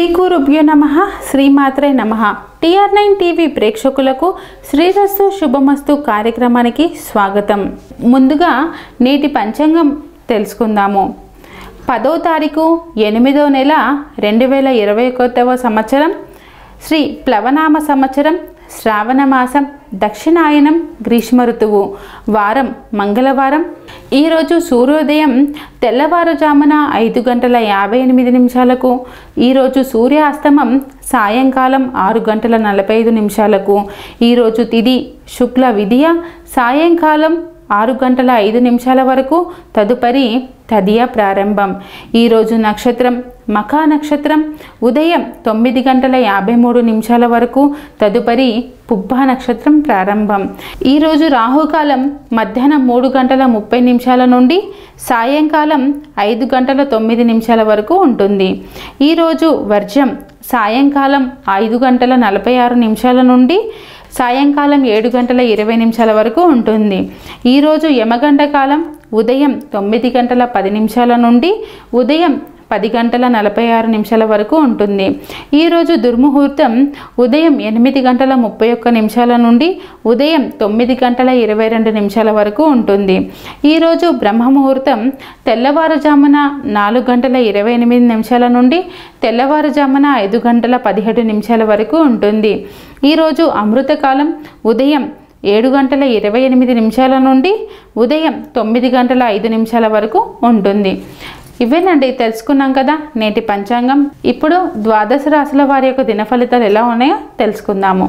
గురుభ్యో నమ శ్రీమాత్రే నమ టిఆర్ నైన్ టీవీ ప్రేక్షకులకు శ్రీరస్తు శుభమస్తు కార్యక్రమానికి స్వాగతం ముందుగా నేటి పంచాంగం తెలుసుకుందాము పదో తారీఖు ఎనిమిదో నెల రెండు వేల ఇరవై ఒకటవ సంవత్సరం శ్రీ ప్లవనామ సంవత్సరం శ్రావణ మాసం దక్షిణాయనం గ్రీష్మ ఋతువు వారం మంగళవారం ఈరోజు సూర్యోదయం తెల్లవారుజామున ఐదు గంటల యాభై ఎనిమిది నిమిషాలకు ఈరోజు సూర్యాస్తమం సాయంకాలం ఆరు గంటల నలభై ఐదు నిమిషాలకు ఈరోజు తిది శుక్ల విధియ సాయంకాలం ఆరు గంటల ఐదు నిమిషాల వరకు తదుపరి తదియ ప్రారంభం ఈరోజు నక్షత్రం మఖా నక్షత్రం ఉదయం తొమ్మిది గంటల యాభై మూడు నిమిషాల వరకు తదుపరి పుబ్బ నక్షత్రం ప్రారంభం ఈరోజు రాహుకాలం మధ్యాహ్నం మూడు గంటల ముప్పై నిమిషాల నుండి సాయంకాలం ఐదు గంటల తొమ్మిది నిమిషాల వరకు ఉంటుంది ఈరోజు వర్జం సాయంకాలం ఐదు గంటల నలభై ఆరు నిమిషాల నుండి సాయంకాలం ఏడు గంటల ఇరవై నిమిషాల వరకు ఉంటుంది ఈరోజు యమగంట కాలం ఉదయం తొమ్మిది గంటల పది నిమిషాల నుండి ఉదయం పది గంటల నలభై ఆరు నిమిషాల వరకు ఉంటుంది ఈరోజు దుర్ముహూర్తం ఉదయం ఎనిమిది గంటల ముప్పై ఒక్క నిమిషాల నుండి ఉదయం తొమ్మిది గంటల ఇరవై రెండు నిమిషాల వరకు ఉంటుంది ఈరోజు బ్రహ్మముహూర్తం తెల్లవారుజామున నాలుగు గంటల ఇరవై ఎనిమిది నిమిషాల నుండి తెల్లవారుజామున ఐదు గంటల పదిహేడు నిమిషాల వరకు ఉంటుంది ఈరోజు అమృతకాలం ఉదయం ఏడు గంటల ఇరవై ఎనిమిది నిమిషాల నుండి ఉదయం తొమ్మిది గంటల ఐదు నిమిషాల వరకు ఉంటుంది ఇవేనండి తెలుసుకున్నాం కదా నేటి పంచాంగం ఇప్పుడు ద్వాదశ రాశుల వారి యొక్క దిన ఫలితాలు ఎలా ఉన్నాయో తెలుసుకుందాము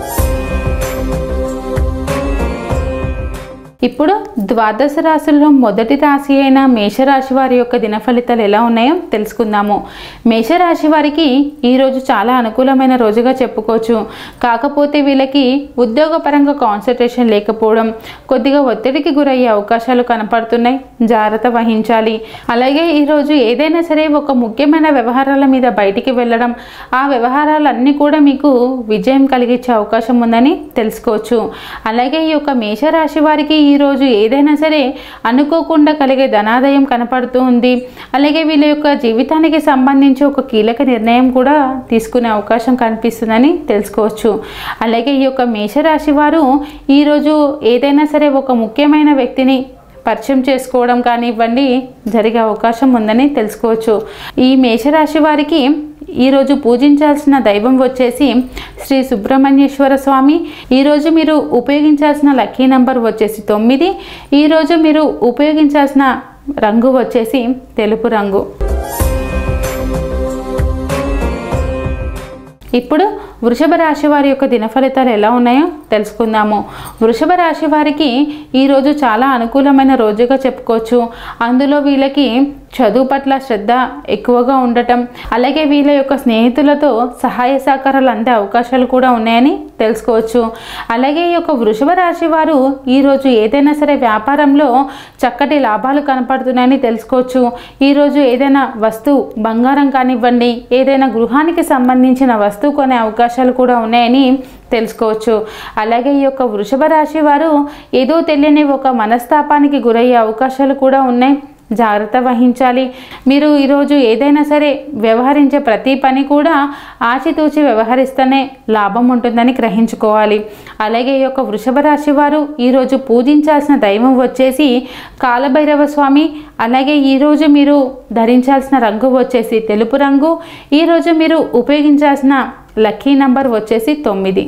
ఇప్పుడు ద్వాదశ రాశుల్లో మొదటి రాశి అయిన మేషరాశి వారి యొక్క దిన ఫలితాలు ఎలా ఉన్నాయో తెలుసుకుందాము మేషరాశి వారికి ఈరోజు చాలా అనుకూలమైన రోజుగా చెప్పుకోవచ్చు కాకపోతే వీళ్ళకి ఉద్యోగపరంగా కాన్సన్ట్రేషన్ లేకపోవడం కొద్దిగా ఒత్తిడికి గురయ్యే అవకాశాలు కనపడుతున్నాయి జాగ్రత్త వహించాలి అలాగే ఈరోజు ఏదైనా సరే ఒక ముఖ్యమైన వ్యవహారాల మీద బయటికి వెళ్ళడం ఆ వ్యవహారాలన్నీ కూడా మీకు విజయం కలిగించే అవకాశం ఉందని తెలుసుకోవచ్చు అలాగే ఈ యొక్క మేషరాశి వారికి ఈరోజు ఏదైనా సరే అనుకోకుండా కలిగే ధనాదాయం కనపడుతూ ఉంది అలాగే వీళ్ళ యొక్క జీవితానికి సంబంధించి ఒక కీలక నిర్ణయం కూడా తీసుకునే అవకాశం కనిపిస్తుందని తెలుసుకోవచ్చు అలాగే ఈ యొక్క మేషరాశి వారు ఈరోజు ఏదైనా సరే ఒక ముఖ్యమైన వ్యక్తిని పరిచయం చేసుకోవడం కానివ్వండి జరిగే అవకాశం ఉందని తెలుసుకోవచ్చు ఈ మేషరాశి వారికి ఈరోజు పూజించాల్సిన దైవం వచ్చేసి శ్రీ సుబ్రహ్మణ్యేశ్వర స్వామి ఈరోజు మీరు ఉపయోగించాల్సిన లక్కీ నంబర్ వచ్చేసి తొమ్మిది ఈరోజు మీరు ఉపయోగించాల్సిన రంగు వచ్చేసి తెలుపు రంగు ఇప్పుడు వృషభ రాశి వారి యొక్క దిన ఫలితాలు ఎలా ఉన్నాయో తెలుసుకుందాము వృషభ రాశి వారికి ఈరోజు చాలా అనుకూలమైన రోజుగా చెప్పుకోవచ్చు అందులో వీళ్ళకి చదువు పట్ల శ్రద్ధ ఎక్కువగా ఉండటం అలాగే వీళ్ళ యొక్క స్నేహితులతో సహాయ సహకారాలు అందే అవకాశాలు కూడా ఉన్నాయని తెలుసుకోవచ్చు అలాగే ఈ యొక్క వృషభ రాశి వారు ఈరోజు ఏదైనా సరే వ్యాపారంలో చక్కటి లాభాలు కనపడుతున్నాయని తెలుసుకోవచ్చు ఈరోజు ఏదైనా వస్తువు బంగారం కానివ్వండి ఏదైనా గృహానికి సంబంధించిన వస్తువు కొనే అవకాశాలు కూడా ఉన్నాయని తెలుసుకోవచ్చు అలాగే ఈ యొక్క వృషభ రాశి వారు ఏదో తెలియని ఒక మనస్తాపానికి గురయ్యే అవకాశాలు కూడా ఉన్నాయి జాగ్రత్త వహించాలి మీరు ఈరోజు ఏదైనా సరే వ్యవహరించే ప్రతి పని కూడా ఆచితూచి వ్యవహరిస్తేనే లాభం ఉంటుందని గ్రహించుకోవాలి అలాగే ఈ యొక్క వృషభ రాశి వారు ఈరోజు పూజించాల్సిన దైవం వచ్చేసి కాలభైరవ స్వామి అలాగే ఈరోజు మీరు ధరించాల్సిన రంగు వచ్చేసి తెలుపు రంగు ఈరోజు మీరు ఉపయోగించాల్సిన లక్కీ నంబర్ వచ్చేసి తొమ్మిది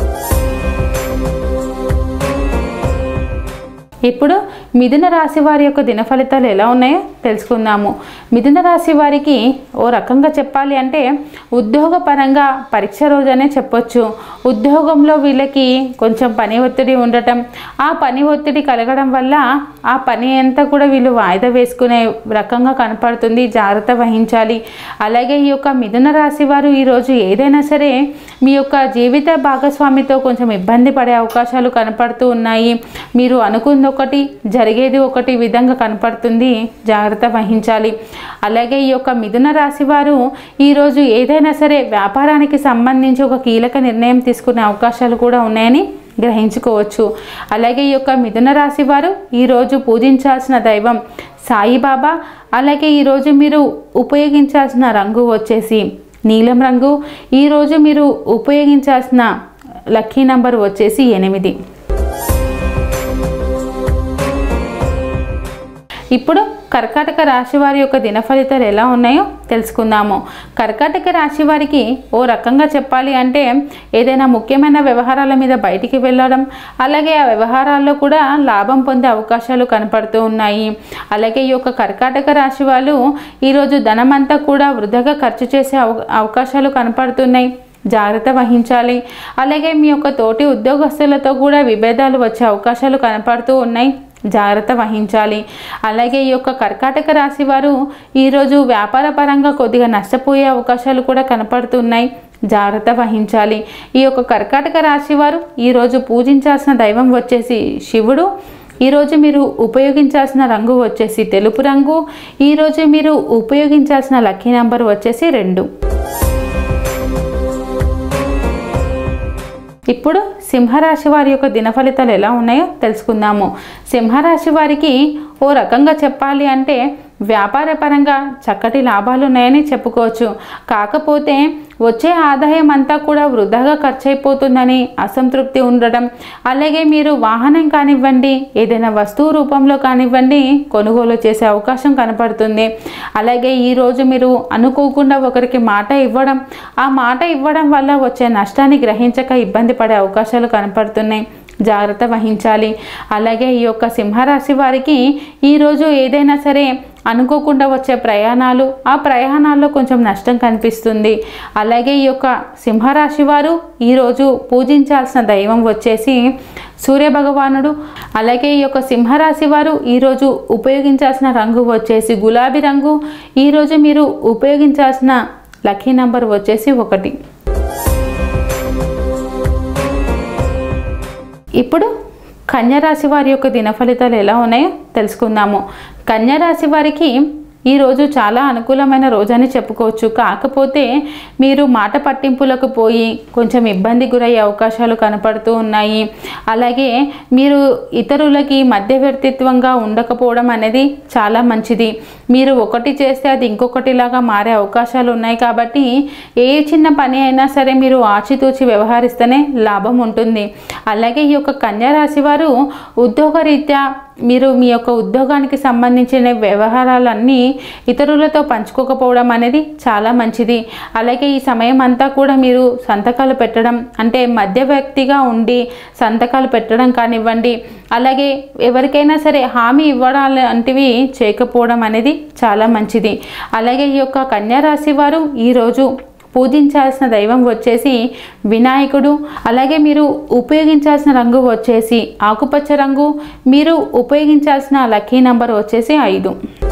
ఇప్పుడు మిథున రాశి వారి యొక్క దిన ఫలితాలు ఎలా ఉన్నాయో తెలుసుకుందాము మిథున రాశి వారికి ఓ రకంగా చెప్పాలి అంటే ఉద్యోగపరంగా పరీక్ష రోజనే చెప్పొచ్చు ఉద్యోగంలో వీళ్ళకి కొంచెం పని ఒత్తిడి ఉండటం ఆ పని ఒత్తిడి కలగడం వల్ల ఆ పని అంతా కూడా వీళ్ళు వాయిదా వేసుకునే రకంగా కనపడుతుంది జాగ్రత్త వహించాలి అలాగే ఈ యొక్క మిథున రాశి వారు ఈరోజు ఏదైనా సరే మీ యొక్క జీవిత భాగస్వామితో కొంచెం ఇబ్బంది పడే అవకాశాలు కనపడుతూ ఉన్నాయి మీరు అనుకుంది ఒకటి జరిగేది ఒకటి విధంగా కనపడుతుంది జాగ్రత్త వహించాలి అలాగే ఈ యొక్క మిథున రాశి వారు ఈరోజు ఏదైనా సరే వ్యాపారానికి సంబంధించి ఒక కీలక నిర్ణయం తీసుకునే అవకాశాలు కూడా ఉన్నాయని గ్రహించుకోవచ్చు అలాగే ఈ యొక్క మిథున రాశి వారు ఈరోజు పూజించాల్సిన దైవం సాయిబాబా అలాగే ఈరోజు మీరు ఉపయోగించాల్సిన రంగు వచ్చేసి నీలం రంగు ఈరోజు మీరు ఉపయోగించాల్సిన లక్కీ నంబర్ వచ్చేసి ఎనిమిది ఇప్పుడు కర్కాటక రాశి వారి యొక్క దిన ఫలితాలు ఎలా ఉన్నాయో తెలుసుకుందాము కర్కాటక రాశి వారికి ఓ రకంగా చెప్పాలి అంటే ఏదైనా ముఖ్యమైన వ్యవహారాల మీద బయటికి వెళ్ళడం అలాగే ఆ వ్యవహారాల్లో కూడా లాభం పొందే అవకాశాలు కనపడుతూ ఉన్నాయి అలాగే ఈ యొక్క కర్కాటక రాశి వాళ్ళు ఈరోజు ధనమంతా కూడా వృధాగా ఖర్చు చేసే అవ అవకాశాలు కనపడుతున్నాయి జాగ్రత్త వహించాలి అలాగే మీ యొక్క తోటి ఉద్యోగస్తులతో కూడా విభేదాలు వచ్చే అవకాశాలు కనపడుతూ ఉన్నాయి జాగ్రత్త వహించాలి అలాగే ఈ యొక్క కర్కాటక రాశి వారు ఈరోజు వ్యాపార పరంగా కొద్దిగా నష్టపోయే అవకాశాలు కూడా కనపడుతున్నాయి జాగ్రత్త వహించాలి ఈ యొక్క కర్కాటక రాశి వారు ఈరోజు పూజించాల్సిన దైవం వచ్చేసి శివుడు ఈరోజు మీరు ఉపయోగించాల్సిన రంగు వచ్చేసి తెలుపు రంగు ఈరోజు మీరు ఉపయోగించాల్సిన లక్కీ నెంబర్ వచ్చేసి రెండు ఇప్పుడు సింహరాశి వారి యొక్క దిన ఫలితాలు ఎలా ఉన్నాయో తెలుసుకుందాము సింహరాశి వారికి ఓ రకంగా చెప్పాలి అంటే వ్యాపార పరంగా చక్కటి లాభాలు ఉన్నాయని చెప్పుకోవచ్చు కాకపోతే వచ్చే ఆదాయం అంతా కూడా వృధాగా ఖర్చు అయిపోతుందని అసంతృప్తి ఉండడం అలాగే మీరు వాహనం కానివ్వండి ఏదైనా వస్తువు రూపంలో కానివ్వండి కొనుగోలు చేసే అవకాశం కనపడుతుంది అలాగే ఈరోజు మీరు అనుకోకుండా ఒకరికి మాట ఇవ్వడం ఆ మాట ఇవ్వడం వల్ల వచ్చే నష్టాన్ని గ్రహించక ఇబ్బంది పడే అవకాశాలు కనపడుతున్నాయి జాగ్రత్త వహించాలి అలాగే ఈ యొక్క సింహరాశి వారికి ఈరోజు ఏదైనా సరే అనుకోకుండా వచ్చే ప్రయాణాలు ఆ ప్రయాణాల్లో కొంచెం నష్టం కనిపిస్తుంది అలాగే ఈ యొక్క సింహరాశి వారు ఈరోజు పూజించాల్సిన దైవం వచ్చేసి సూర్య భగవానుడు అలాగే ఈ యొక్క సింహరాశి వారు ఈరోజు ఉపయోగించాల్సిన రంగు వచ్చేసి గులాబీ రంగు ఈరోజు మీరు ఉపయోగించాల్సిన లక్కీ నంబర్ వచ్చేసి ఒకటి ఇప్పుడు కన్యరాశి వారి యొక్క దిన ఫలితాలు ఎలా ఉన్నాయో తెలుసుకుందాము కన్యరాశి వారికి ఈరోజు చాలా అనుకూలమైన రోజని చెప్పుకోవచ్చు కాకపోతే మీరు మాట పట్టింపులకు పోయి కొంచెం ఇబ్బంది గురయ్యే అవకాశాలు కనపడుతూ ఉన్నాయి అలాగే మీరు ఇతరులకి మధ్యవర్తిత్వంగా ఉండకపోవడం అనేది చాలా మంచిది మీరు ఒకటి చేస్తే అది ఇంకొకటిలాగా మారే అవకాశాలు ఉన్నాయి కాబట్టి ఏ చిన్న పని అయినా సరే మీరు ఆచితూచి వ్యవహరిస్తేనే లాభం ఉంటుంది అలాగే ఈ యొక్క కన్యా రాశి వారు ఉద్యోగరీత్యా మీరు మీ యొక్క ఉద్యోగానికి సంబంధించిన వ్యవహారాలన్నీ ఇతరులతో పంచుకోకపోవడం అనేది చాలా మంచిది అలాగే ఈ సమయం అంతా కూడా మీరు సంతకాలు పెట్టడం అంటే మధ్యవ్యక్తిగా ఉండి సంతకాలు పెట్టడం కానివ్వండి అలాగే ఎవరికైనా సరే హామీ ఇవ్వడం లాంటివి చేయకపోవడం అనేది చాలా మంచిది అలాగే ఈ యొక్క కన్యా రాశి వారు ఈరోజు పూజించాల్సిన దైవం వచ్చేసి వినాయకుడు అలాగే మీరు ఉపయోగించాల్సిన రంగు వచ్చేసి ఆకుపచ్చ రంగు మీరు ఉపయోగించాల్సిన లక్కీ నంబర్ వచ్చేసి ఐదు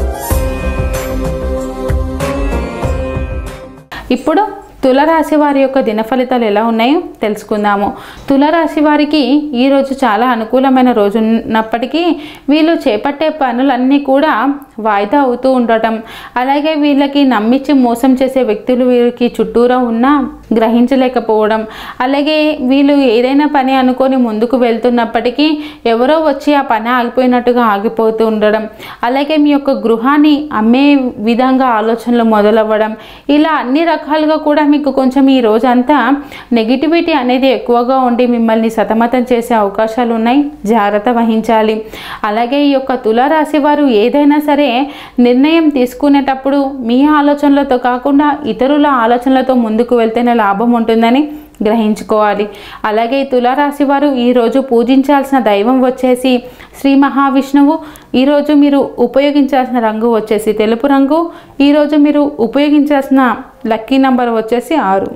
ఇప్పుడు తులరాశి వారి యొక్క దిన ఫలితాలు ఎలా ఉన్నాయో తెలుసుకుందాము తులరాశి వారికి ఈరోజు చాలా అనుకూలమైన రోజు ఉన్నప్పటికీ వీళ్ళు చేపట్టే పనులన్నీ కూడా వాయిదా అవుతూ ఉండటం అలాగే వీళ్ళకి నమ్మించి మోసం చేసే వ్యక్తులు వీరికి చుట్టూరా ఉన్నా గ్రహించలేకపోవడం అలాగే వీళ్ళు ఏదైనా పని అనుకొని ముందుకు వెళ్తున్నప్పటికీ ఎవరో వచ్చి ఆ పని ఆగిపోయినట్టుగా ఆగిపోతూ ఉండడం అలాగే మీ యొక్క గృహాన్ని అమ్మే విధంగా ఆలోచనలు మొదలవ్వడం ఇలా అన్ని రకాలుగా కూడా మీకు కొంచెం ఈ రోజంతా నెగిటివిటీ అనేది ఎక్కువగా ఉండి మిమ్మల్ని సతమతం చేసే అవకాశాలు ఉన్నాయి జాగ్రత్త వహించాలి అలాగే ఈ యొక్క తులారాశి వారు ఏదైనా సరే నిర్ణయం తీసుకునేటప్పుడు మీ ఆలోచనలతో కాకుండా ఇతరుల ఆలోచనలతో ముందుకు వెళ్తేనే లాభం ఉంటుందని గ్రహించుకోవాలి అలాగే ఈ తులారాశి వారు ఈరోజు పూజించాల్సిన దైవం వచ్చేసి శ్రీ మహావిష్ణువు ఈరోజు మీరు ఉపయోగించాల్సిన రంగు వచ్చేసి తెలుపు రంగు ఈరోజు మీరు ఉపయోగించాల్సిన లక్కీ నంబర్ వచ్చేసి ఆరు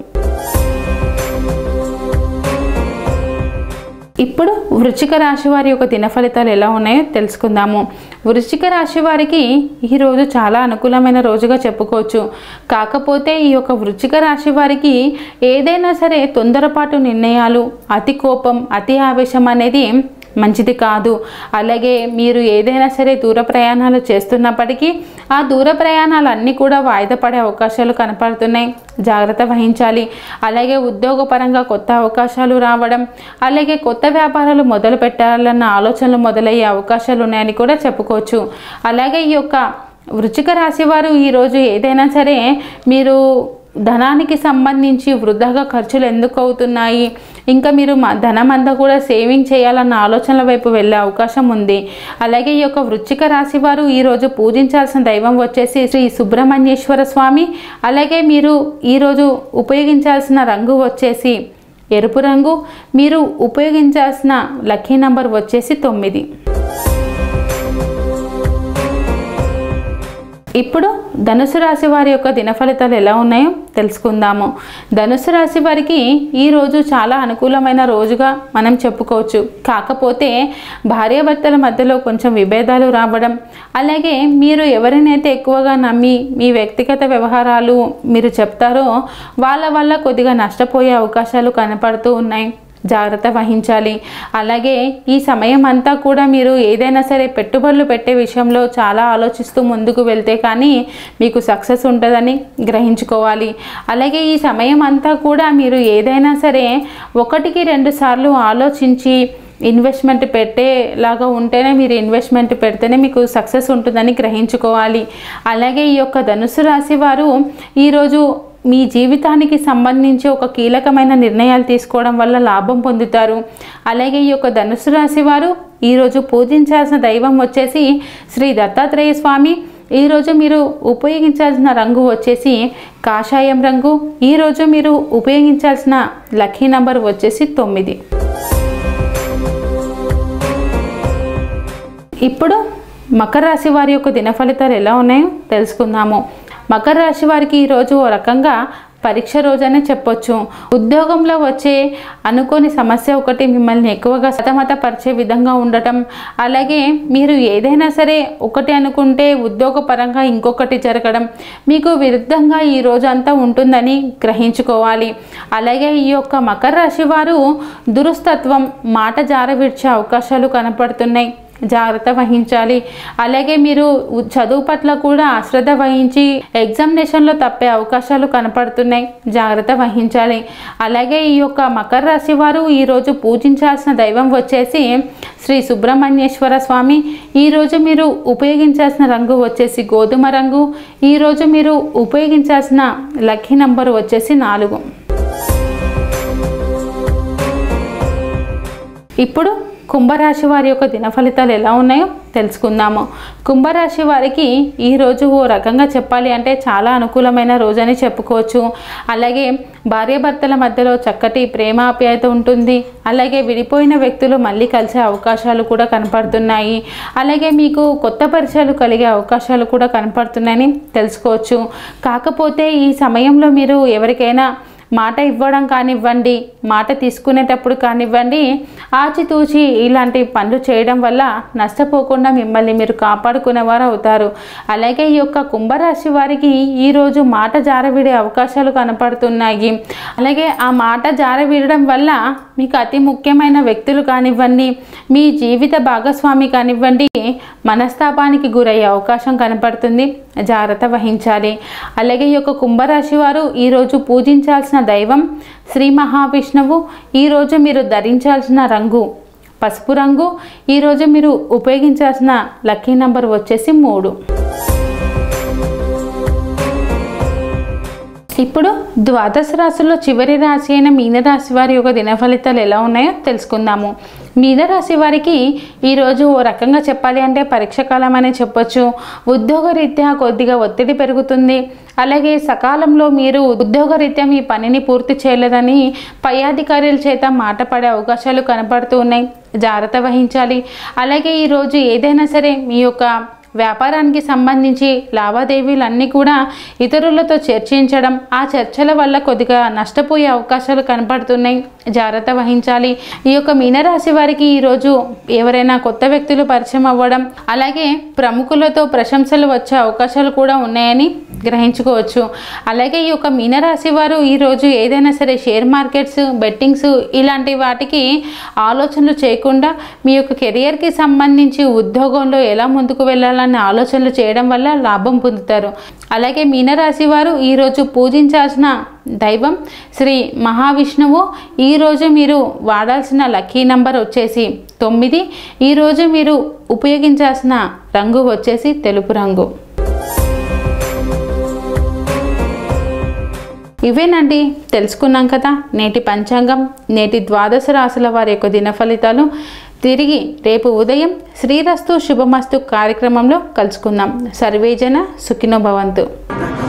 ఇప్పుడు వృశ్చిక రాశి వారి యొక్క దిన ఫలితాలు ఎలా ఉన్నాయో తెలుసుకుందాము వృశ్చిక రాశి వారికి ఈరోజు చాలా అనుకూలమైన రోజుగా చెప్పుకోవచ్చు కాకపోతే ఈ యొక్క వృశ్చిక రాశి వారికి ఏదైనా సరే తొందరపాటు నిర్ణయాలు అతి కోపం అతి ఆవేశం అనేది మంచిది కాదు అలాగే మీరు ఏదైనా సరే దూర ప్రయాణాలు చేస్తున్నప్పటికీ ఆ దూర ప్రయాణాలు అన్నీ కూడా వాయిదా పడే అవకాశాలు కనపడుతున్నాయి జాగ్రత్త వహించాలి అలాగే ఉద్యోగపరంగా కొత్త అవకాశాలు రావడం అలాగే కొత్త వ్యాపారాలు మొదలు పెట్టాలన్న ఆలోచనలు మొదలయ్యే అవకాశాలు ఉన్నాయని కూడా చెప్పుకోవచ్చు అలాగే ఈ యొక్క వృచ్చిక రాశి వారు ఈరోజు ఏదైనా సరే మీరు ధనానికి సంబంధించి వృధాగా ఖర్చులు ఎందుకు అవుతున్నాయి ఇంకా మీరు మ- ధనం అంతా కూడా సేవింగ్ చేయాలన్న ఆలోచనల వైపు వెళ్ళే అవకాశం ఉంది అలాగే ఈ యొక్క వృశ్చిక రాశి వారు ఈరోజు పూజించాల్సిన దైవం వచ్చేసి శ్రీ సుబ్రహ్మణ్యేశ్వర స్వామి అలాగే మీరు ఈరోజు ఉపయోగించాల్సిన రంగు వచ్చేసి ఎరుపు రంగు మీరు ఉపయోగించాల్సిన లక్కీ నంబర్ వచ్చేసి తొమ్మిది ఇప్పుడు ధనుసు రాశి వారి యొక్క దిన ఫలితాలు ఎలా ఉన్నాయో తెలుసుకుందాము ధనుసు రాశి వారికి ఈ రోజు చాలా అనుకూలమైన రోజుగా మనం చెప్పుకోవచ్చు కాకపోతే భార్యాభర్తల మధ్యలో కొంచెం విభేదాలు రావడం అలాగే మీరు ఎవరినైతే ఎక్కువగా నమ్మి మీ వ్యక్తిగత వ్యవహారాలు మీరు చెప్తారో వాళ్ళ వల్ల కొద్దిగా నష్టపోయే అవకాశాలు కనపడుతూ ఉన్నాయి జాగ్రత్త వహించాలి అలాగే ఈ సమయం అంతా కూడా మీరు ఏదైనా సరే పెట్టుబడులు పెట్టే విషయంలో చాలా ఆలోచిస్తూ ముందుకు వెళ్తే కానీ మీకు సక్సెస్ ఉంటుందని గ్రహించుకోవాలి అలాగే ఈ సమయం అంతా కూడా మీరు ఏదైనా సరే ఒకటికి రెండు సార్లు ఆలోచించి ఇన్వెస్ట్మెంట్ పెట్టేలాగా ఉంటేనే మీరు ఇన్వెస్ట్మెంట్ పెడితేనే మీకు సక్సెస్ ఉంటుందని గ్రహించుకోవాలి అలాగే ఈ యొక్క ధనుసు రాశి వారు ఈరోజు మీ జీవితానికి సంబంధించి ఒక కీలకమైన నిర్ణయాలు తీసుకోవడం వల్ల లాభం పొందుతారు అలాగే ఈ యొక్క ధనుసు రాశి వారు ఈరోజు పూజించాల్సిన దైవం వచ్చేసి శ్రీ దత్తాత్రేయ స్వామి ఈరోజు మీరు ఉపయోగించాల్సిన రంగు వచ్చేసి కాషాయం రంగు ఈరోజు మీరు ఉపయోగించాల్సిన లక్కీ నంబర్ వచ్చేసి తొమ్మిది ఇప్పుడు మకర రాశి వారి యొక్క దిన ఫలితాలు ఎలా ఉన్నాయో తెలుసుకుందాము మకర రాశి వారికి ఈరోజు ఓ రకంగా పరీక్ష రోజనే చెప్పొచ్చు ఉద్యోగంలో వచ్చే అనుకోని సమస్య ఒకటి మిమ్మల్ని ఎక్కువగా సతమతపరిచే విధంగా ఉండటం అలాగే మీరు ఏదైనా సరే ఒకటి అనుకుంటే ఉద్యోగపరంగా ఇంకొకటి జరగడం మీకు విరుద్ధంగా ఈ రోజు అంతా ఉంటుందని గ్రహించుకోవాలి అలాగే ఈ యొక్క మకర రాశి వారు దురుస్తత్వం మాట జార విడిచే అవకాశాలు కనపడుతున్నాయి జాగ్రత్త వహించాలి అలాగే మీరు ఉ- చదువు పట్ల కూడా అశ్రద్ధ వహించి ఎగ్జామినేషన్లో తప్పే అవకాశాలు కనపడుతున్నాయి జాగ్రత్త వహించాలి అలాగే ఈ యొక్క మకర రాశి వారు ఈరోజు పూజించాల్సిన దైవం వచ్చేసి శ్రీ సుబ్రహ్మణ్యేశ్వర స్వామి ఈరోజు మీరు ఉపయోగించాల్సిన రంగు వచ్చేసి గోధుమ రంగు ఈరోజు మీరు ఉపయోగించాల్సిన లక్కీ నంబర్ వచ్చేసి నాలుగు ఇప్పుడు కుంభరాశి వారి యొక్క దిన ఫలితాలు ఎలా ఉన్నాయో తెలుసుకుందాము కుంభరాశి వారికి ఈ రోజు ఓ రకంగా చెప్పాలి అంటే చాలా అనుకూలమైన రోజని చెప్పుకోవచ్చు అలాగే భార్యాభర్తల మధ్యలో చక్కటి ప్రేమాప్యాయత ఉంటుంది అలాగే విడిపోయిన వ్యక్తులు మళ్ళీ కలిసే అవకాశాలు కూడా కనపడుతున్నాయి అలాగే మీకు కొత్త పరిచయాలు కలిగే అవకాశాలు కూడా కనపడుతున్నాయని తెలుసుకోవచ్చు కాకపోతే ఈ సమయంలో మీరు ఎవరికైనా మాట ఇవ్వడం కానివ్వండి మాట తీసుకునేటప్పుడు కానివ్వండి ఆచితూచి ఇలాంటి పనులు చేయడం వల్ల నష్టపోకుండా మిమ్మల్ని మీరు కాపాడుకునేవారు అవుతారు అలాగే ఈ యొక్క కుంభరాశి వారికి ఈరోజు మాట జారవిడే అవకాశాలు కనపడుతున్నాయి అలాగే ఆ మాట జారవిడడం వల్ల మీకు అతి ముఖ్యమైన వ్యక్తులు కానివ్వండి మీ జీవిత భాగస్వామి కానివ్వండి మనస్తాపానికి గురయ్యే అవకాశం కనపడుతుంది జాగ్రత్త వహించాలి అలాగే ఈ యొక్క కుంభరాశి వారు ఈరోజు పూజించాల్సిన దైవం శ్రీ మహావిష్ణువు ఈరోజు మీరు ధరించాల్సిన రంగు పసుపు రంగు ఈరోజు మీరు ఉపయోగించాల్సిన లక్కీ నంబర్ వచ్చేసి మూడు ఇప్పుడు ద్వాదశ రాశుల్లో చివరి రాశి అయిన మీనరాశి వారి యొక్క దిన ఫలితాలు ఎలా ఉన్నాయో తెలుసుకుందాము మీనరాశి వారికి ఈరోజు ఓ రకంగా చెప్పాలి అంటే పరీక్ష కాలం అనే చెప్పొచ్చు ఉద్యోగరీత్యా కొద్దిగా ఒత్తిడి పెరుగుతుంది అలాగే సకాలంలో మీరు ఉద్యోగరీత్యా మీ పనిని పూర్తి చేయలేదని పై అధికారుల చేత మాట పడే అవకాశాలు కనపడుతూ ఉన్నాయి జాగ్రత్త వహించాలి అలాగే ఈరోజు ఏదైనా సరే మీ యొక్క వ్యాపారానికి సంబంధించి లావాదేవీలన్నీ కూడా ఇతరులతో చర్చించడం ఆ చర్చల వల్ల కొద్దిగా నష్టపోయే అవకాశాలు కనపడుతున్నాయి జాగ్రత్త వహించాలి ఈ యొక్క మీనరాశి వారికి ఈరోజు ఎవరైనా కొత్త వ్యక్తులు పరిచయం అవ్వడం అలాగే ప్రముఖులతో ప్రశంసలు వచ్చే అవకాశాలు కూడా ఉన్నాయని గ్రహించుకోవచ్చు అలాగే ఈ యొక్క మీనరాశి వారు ఈరోజు ఏదైనా సరే షేర్ మార్కెట్స్ బెట్టింగ్స్ ఇలాంటి వాటికి ఆలోచనలు చేయకుండా మీ యొక్క కెరియర్కి సంబంధించి ఉద్యోగంలో ఎలా ముందుకు వెళ్ళాలనే ఆలోచనలు చేయడం వల్ల లాభం పొందుతారు అలాగే మీనరాశి వారు ఈరోజు పూజించాల్సిన దైవం శ్రీ మహావిష్ణువు ఈరోజు మీరు వాడాల్సిన లక్కీ నంబర్ వచ్చేసి తొమ్మిది ఈరోజు మీరు ఉపయోగించాల్సిన రంగు వచ్చేసి తెలుపు రంగు ఇవేనండి తెలుసుకున్నాం కదా నేటి పంచాంగం నేటి ద్వాదశ రాశుల వారి యొక్క దిన ఫలితాలు తిరిగి రేపు ఉదయం శ్రీరస్తు శుభమస్తు కార్యక్రమంలో కలుసుకుందాం సర్వేజన సుఖినో భవంతు